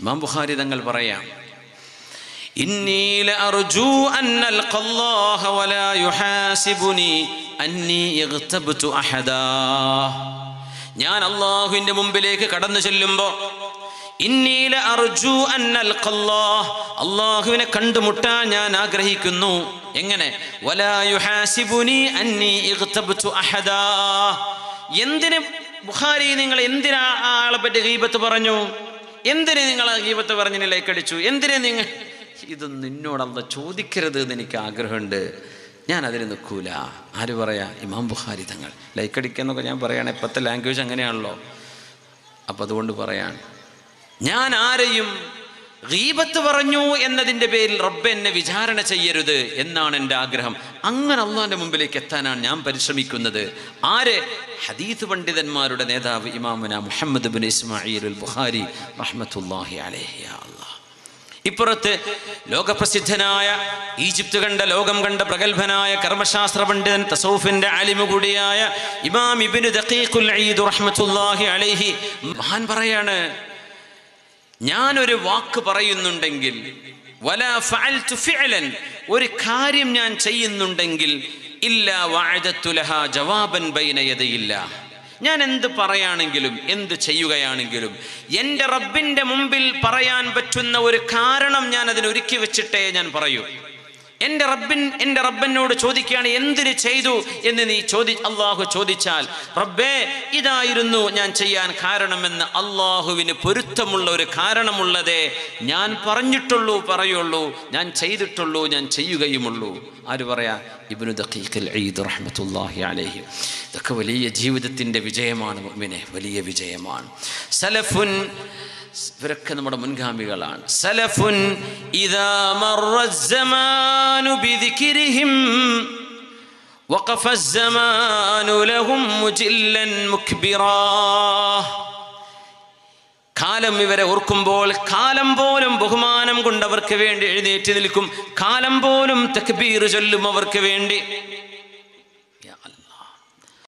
ഇമാം ബുഖാരി തങ്ങൾ പറയാം إني لأرجو أن ألقى الله ولا يحاسبني أني اغتبت أحدا ഞാൻ അള്ളാഹുവിൻ്റെ മുമ്പിലേക്ക് കടന്നു ചെല്ലുമ്പോൾ ഇന്നീല അർജു അന്നൽഖല്ലാഹ് അള്ളാഹുവിനെ കണ്ടുമുട്ടാൻ ഞാൻ ആഗ്രഹിക്കുന്നു എങ്ങനെ വലാ യുഹാസിബുനി അന്നി ഇഗ്തബ്തു അഹദാ എന്തിന് ബുഖാരി നിങ്ങൾ എന്തിനാ ആ ആളെ പറ്റി ഗീബത്ത് പറഞ്ഞു എന്തിന് നിങ്ങൾ ആ ഗീബത്ത് പറഞ്ഞിന് ലൈക്കടിച്ചു എന്തിന് നിങ്ങൾ ഇത് നിന്നോടല്ല ചോദിക്കരുത് എന്ന് എനിക്ക് ആഗ്രഹമുണ്ട് ഞാൻ അതിന് നിൽക്കൂല ആര് പറയാ ഇമാം ബുഖാരി തങ്ങൾ ലൈക്കടിക്കെന്നൊക്കെ ഞാൻ പറയുകയാണെ ഇപ്പോഴത്തെ ലാംഗ്വേജ് അങ്ങനെയാണല്ലോ അപ്പം അതുകൊണ്ട് പറയാണ് ഞാൻ ആരെയും ഗീബത്ത് പറഞ്ഞു എന്നതിൻ്റെ പേരിൽ റബ്ബ് എന്നെ വിചാരണ ചെയ്യരുത് എന്നാണ് എൻ്റെ ആഗ്രഹം അങ്ങനെ അള്ളാഹിൻ്റെ മുമ്പിലേക്ക് എത്താനാണ് ഞാൻ പരിശ്രമിക്കുന്നത് ആര് ഹദീത്ത് പണ്ഡിതന്മാരുടെ നേതാവ് ഇമാമുന മുഹമ്മദ് ബിൻ ഇസ്മായിൽ ബുഖാരി റഹ്മത്തുല്ലാഹി അലൈഹി യാ അല്ലാഹ് ഇപ്പുറത്ത് ലോകപ്രസിദ്ധനായ ഈജിപ്ത് കണ്ട ലോകം കണ്ട പ്രഗത്ഭനായ കർമ്മശാസ്ത്ര പണ്ഡിതൻ തസൗഫിന്റെ അലിമ കൂടിയായ ഇമാം ഇബ്നു ദഖീഖുൽ ഈദ് റഹ്മത്തുള്ളാഹി അലൈഹി മഹാൻ പറയാണ് ഞാനൊരു വാക്ക് പറയുന്നുണ്ടെങ്കിൽ വല ഫഅൽതു ഫിഅലൻ ഒരു കാര്യം ഞാൻ ചെയ്യുന്നുണ്ടെങ്കിൽ ഇല്ല വഅദത്തു ലഹാ ജവാബൻ ബൈന യദയില്ല ഞാൻ എന്ത് പറയാണെങ്കിലും എന്ത് ചെയ്യുകയാണെങ്കിലും എൻ്റെ റബ്ബിൻ്റെ മുമ്പിൽ പറയാൻ പറ്റുന്ന ഒരു കാരണം ഞാൻ അതിന് ഒരുക്കി വെച്ചിട്ടേ ഞാൻ പറയൂ എൻ്റെ റബ്ബിൻ എൻ്റെ റബ്ബനോട് ചോദിക്കുകയാണ് എന്തിന് ചെയ്തു എന്ന് നീ ചോദി അള്ളാഹു ചോദിച്ചാൽ റബ്ബേ ഇതായിരുന്നു ഞാൻ ചെയ്യാൻ കാരണമെന്ന് അള്ളാഹുവിന് പൊരുത്തമുള്ള ഒരു കാരണമുള്ളതേ ഞാൻ പറഞ്ഞിട്ടുള്ളൂ പറയുള്ളൂ ഞാൻ ചെയ്തിട്ടുള്ളൂ ഞാൻ ചെയ്യുകയുമുള്ളൂ ആര് പറയാ ഇബ്നു ദഖീഖൽ ഈദ് റഹ്മത്തുള്ളാഹി അലൈഹി ഇതൊക്കെ വലിയ ജീവിതത്തിൻ്റെ വിജയമാണ് മുഅ്മിനെ വലിയ വിജയമാണ് സലഫുൻ ഇവരൊക്കെ നമ്മുടെ മുൻഗാമികളാണ് സലഫുൻ ഇദാ മറ الزمان بذكرهم وقف الزمان لهم مجلا مكبرا കാലം ഇവരെ ഓർക്കുമ്പോൾ കാലം പോലും ബഹുമാനം കൊണ്ട് അവർക്ക് വേണ്ടി എഴുന്നേറ്റ് നിൽക്കും കാലം പോലും തക്ബീർ ചൊല്ലും അവർക്ക് വേണ്ടി